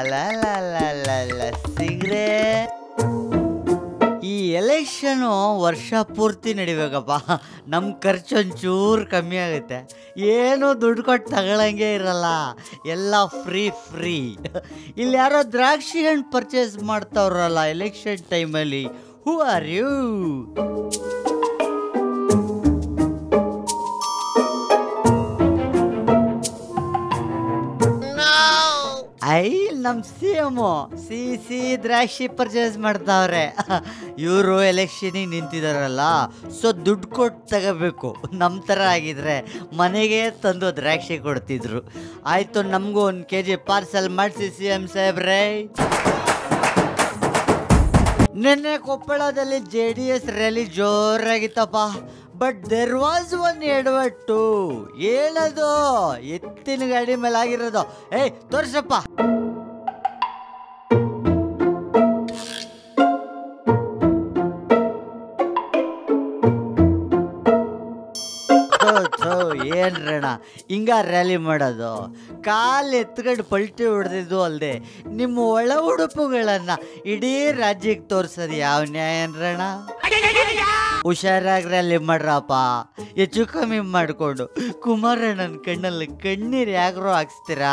ಅಲ್ಲ ಸಿಗ್ರೆ ಈ ಎಲೆಕ್ಷನು ವರ್ಷ ಪೂರ್ತಿ ನಡಿಬೇಕಪ್ಪ ನಮ್ಮ ಖರ್ಚು ಒಂಚೂರು ಕಮ್ಮಿ ಆಗುತ್ತೆ ಏನು ದುಡ್ಡು ಕೊಟ್ಟು ತಗೊಳಂಗೆ ಇರಲ್ಲ ಎಲ್ಲ ಫ್ರೀ ಫ್ರೀ ಇಲ್ಲಿ ಯಾರೋ ದ್ರಾಕ್ಷಿ ಹಣ್ಣು ಪರ್ಚೇಸ್ ಮಾಡ್ತಾವ್ರಲ್ಲ ಎಲೆಕ್ಷನ್ ಟೈಮಲ್ಲಿ ಹೂ ಆರ್ ಯು ಐ ನಮ್ಮ ಸಿ ಎಮ್ಮು ಸಿ ಸಿ ದ್ರಾಕ್ಷಿ ಪರ್ಚೇಸ್ ಮಾಡ್ತಾವ್ರೆ ಇವರು ಎಲೆಕ್ಷನಿಗೆ ನಿಂತಿದಾರಲ್ಲ ಸೊ ದುಡ್ಡು ಕೊಟ್ಟು ತಗೋಬೇಕು ನಮ್ಮ ಥರ ಆಗಿದ್ರೆ ಮನೆಗೆ ತಂದು ದ್ರಾಕ್ಷಿ ಕೊಡ್ತಿದ್ರು ಆಯಿತು ನಮಗೂ ಒಂದು ಕೆ ಜಿ ಪಾರ್ಸಲ್ ಮಾಡಿಸಿ ಸಿ ಎಮ್ ಸಾಹೇಬ್ರೇ ನಿನ್ನೆ ಕೊಪ್ಪಳದಲ್ಲಿ ಜೆ ಡಿ ಎಸ್ ರ್ಯಾಲಿ ಜೋರಾಗಿತ್ತಪ್ಪ ಬಟ್ ದೆರ್ ವಾಸ್ ಒನ್ ಎಡವಟ್ಟು ಏನದು ಎತ್ತಿನ ಗಾಡಿ ಮೇಲೆ ಆಗಿರೋದು ಏಯ್ ತೋರ್ಸಪ್ಪ ಥು, ಥು, ಏನ್ರಣ ಹಿಂಗ ರ್ಯಾಲಿ ಮಾಡೋದು ಕಾಲು ಎತ್ಕೊಂಡು ಪಲ್ಟಿ ಹೊಡೆದಿದ್ದು ಅಲ್ಲದೆ ನಿಮ್ಮ ಒಳ ಉಡುಪುಗಳನ್ನ ಇಡೀ ರಾಜ್ಯಕ್ಕೆ ತೋರ್ಸೋದು ಯಾವ ನ್ಯಾಯ ಅನ್ರಣ ಹುಷಾರಾಗಿ ರ್ಯಾಲಿ ಮಾಡ್ರಪ್ಪ ಹೆಚ್ಚು ಕಮ್ಮಿ ಮಾಡಿಕೊಂಡು ಕುಮಾರಣ್ಣನ ಕಣ್ಣಲ್ಲಿ ಕಣ್ಣೀರು ಯಾಗ್ರೋ ಹಾಕ್ಸ್ತೀರಾ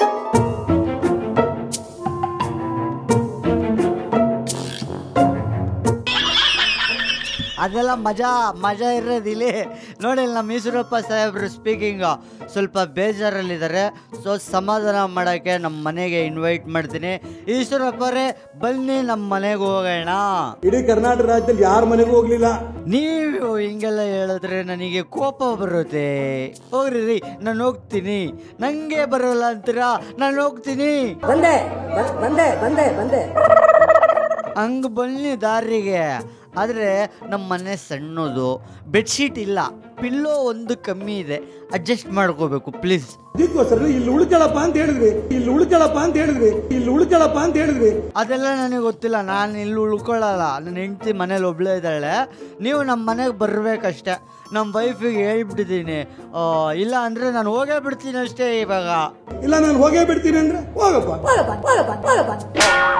ಅದೆಲ್ಲ ಮಜಾ ಮಜಾ ಇರೋದಿಲ್ಲಿ ನೋಡಿ ಇಲ್ಲಿ ನಮ್ಮ ಈಶ್ವರಪ್ಪ ಸಾಹೇಬ್ರು ಸ್ಪೀಕಿಂಗು ಸ್ವಲ್ಪ ಬೇಜಾರಲ್ಲಿದ್ದಾರೆ ಸೊ ಸಮಾಧಾನ ಮಾಡೋಕ್ಕೆ ನಮ್ಮ ಮನೆಗೆ ಇನ್ವೈಟ್ ಮಾಡ್ತೀನಿ ಈಶ್ವರಪ್ಪರೇ ಬನ್ನಿ ನಮ್ಮ ಮನೆಗೆ ಹೋಗೋಣ ಇಡೀ ಕರ್ನಾಟಕ ರಾಜ್ಯದಲ್ಲಿ ಯಾರ ಮನೆಗೂ ಹೋಗ್ಲಿಲ್ಲ ನೀವು ಹಿಂಗೆಲ್ಲ ಹೇಳಿದ್ರೆ ನನಗೆ ಕೋಪ ಬರುತ್ತೆ ಹೋಗ್ರಿ ರೀ ನಾನು ಹೋಗ್ತೀನಿ ನಂಗೆ ಬರೋಲ್ಲ ಅಂತೀರಾ ನಾನು ಹೋಗ್ತೀನಿ ಬಂದೆ ಬ- ಬಂದೆ ಬಂದೆ ಬಂದೆ ಹಂಗೆ ಬನ್ನಿ ದಾರಿಗೆ ಆದರೆ ನಮ್ಮ ಮನೆ ಸಣ್ಣದು ಬೆಡ್ಶೀಟ್ ಇಲ್ಲ ಪಿಲ್ಲೋ ಒಂದು ಕಮ್ಮಿ ಇದೆ ಅಡ್ಜಸ್ಟ್ ಮಾಡ್ಕೋಬೇಕು ಪ್ಲೀಸ್ ಇದಕ್ಕೋಸ್ಕರ ಇಲ್ಲಿ ಉಳ್ಕೊಳಪ್ಪ ಅಂತ ಹೇಳಿದ್ವಿ ಇಲ್ಲಿ ಉಳ್ಕೊಳಪ್ಪ ಅಂತ ಹೇಳಿದ್ವಿ ಇಲ್ಲಿ ಉಳ್ಕೊಳಪ್ಪ ಅಂತ ಹೇಳಿದ್ವಿ ಅದೆಲ್ಲ ನನಗೆ ಗೊತ್ತಿಲ್ಲ ನಾನು ಇಲ್ಲಿ ಉಳ್ಕೊಳ್ಳಲ್ಲ ನನ್ನ ಹೆಂಡತಿ ಮನೇಲಿ ಒಬ್ಳೇ ಇದ್ದಾಳೆ ನೀವು ನಮ್ಮ ಮನೆಗೆ ಬರಬೇಕಷ್ಟೆ ನಮ್ಮ ವೈಫಿಗೆ ಹೇಳ್ಬಿಟ್ಟಿದ್ದೀನಿ ಆ, ಇಲ್ಲ ಅಂದರೆ ನಾನು ಹೋಗೇ ಬಿಡ್ತೀನಿ ಅಷ್ಟೇ ಇವಾಗ ಇಲ್ಲ ನಾನು ಹೋಗೇ ಬಿಡ್ತೀನಿ ಅಂದ್ರೆ ಹೋಗಪ್ಪ ಹೋಗಪ್ಪ ಹೋಗಪ್ಪ ಹೋಗಪ್ಪ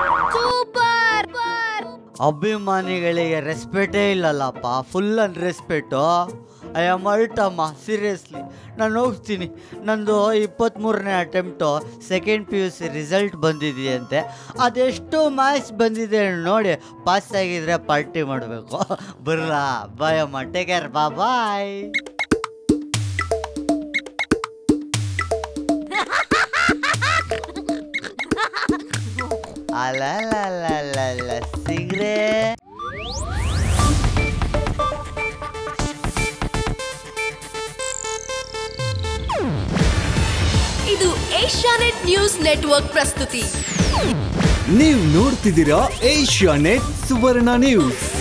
ಅಭಿಮಾನಿಗಳಿಗೆ ರೆಸ್ಪೆಕ್ಟೇ ಇಲ್ಲಲ್ಲಪ್ಪ full unrespect I am ಅಲ್ಟಮ್ಮ ಸೀರಿಯಸ್ಲಿ ನಾನು ಹೋಗ್ತೀನಿ ನಂದು ಇಪ್ಪತ್ತ್ಮೂರನೇ attempt second P U C result ಬಂದಿದೆಯಂತೆ ಅದೆಷ್ಟು ಮಾರ್ಕ್ಸ್ ಬಂದಿದೆ ನೋಡಿ ಪಾಸ್ ಆಗಿದ್ರೆ ಪಾರ್ಟಿ ಮಾಡಬೇಕು ಬರಲಾ ಬಾಯ್ ಅಮ್ಮ ಟೇಕ್ ಕೇರ್ ಬಾ ಬಾಯ್ ಅಲ್ಲ ಸಿಗ್ರೆ ಇದು ಏಷ್ಯಾನೆಟ್ ನ್ಯೂಸ್ ನೆಟ್ವರ್ಕ್ ಪ್ರಸ್ತುತಿ ನೀವು ನೋಡ್ತಿದ್ದೀರಾ ಏಷ್ಯಾ ನೆಟ್ ಸುವರ್ಣ ನ್ಯೂಸ್